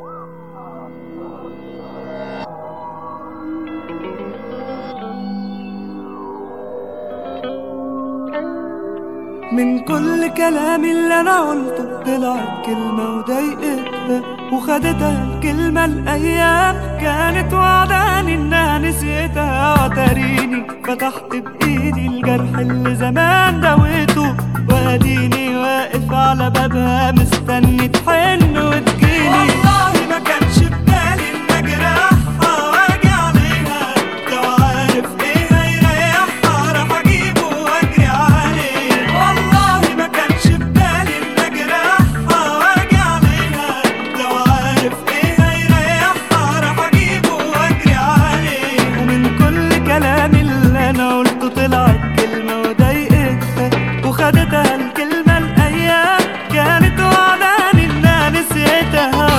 من كل كلامي اللي انا قلته طلعت كلمة وضايقتها وخدتها الكلمة الايام كانت وعداني انها نسيتها وتريني فتحت بايدي الجرح اللي زمان دويته واديني واقف على بابها مستني تحن وتجيني والله ما كانش في بالي ان اجرحها واجي عليها لو عارف ايه هيريحها راح اجيبه واجري عليه والله ما كانش في بالي ان اجرحها واجي عليها لو عارف ايه هيريحها راح اجيبه واجري عليه ومن كل كلامي اللي انا قلته طلعت كلمه وضايقتها وخدتها الكلمه الايام كانت وعداني انها نسيتها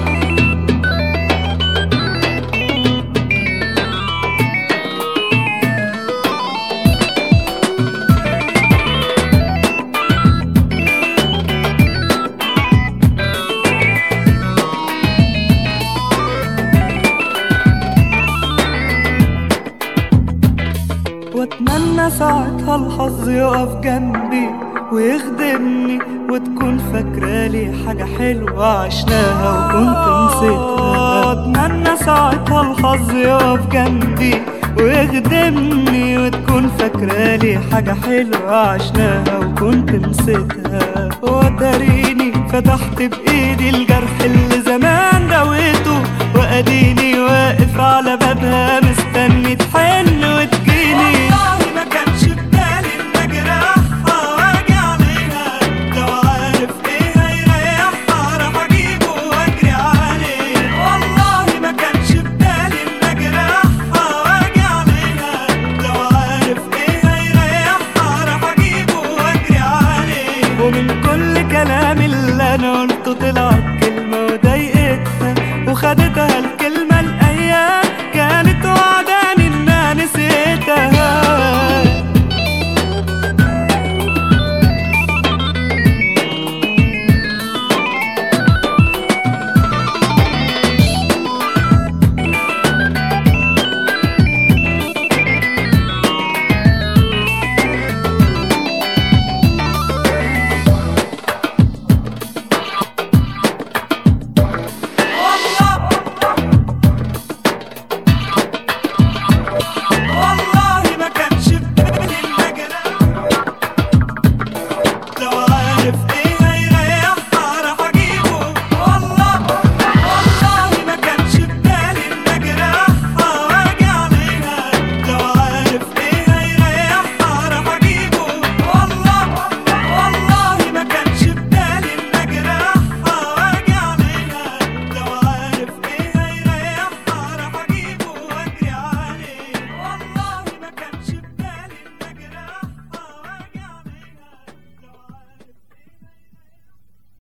واتمنى ساعتها الحظ يقف جنبي ويخدمني وتكون فاكرالي حاجة حلوة عشناها وكنت نسيتها واتمنى ساعتها الحظ يقف جنبي ويخدمني وتكون فاكرالي حاجة حلوة عشناها وكنت نسيتها وتريني فتحت بإيدي الجرح اللي زمان دويته وأديني واقف على بابها مستني تحن وتجيني والله ما كانش في بالي إن أجرحها وأجي عليها لو عارف إيه هيريحها راح أجيبه وأجري عليه والله ما كانش في بالي إن أجرحها وأجي عليها لو عارف إيه هيريحها راح أجيبه وأجري عليه ومن كل كلامي اللي أنا قلته طلعت كلمة وضايقتها وخدتها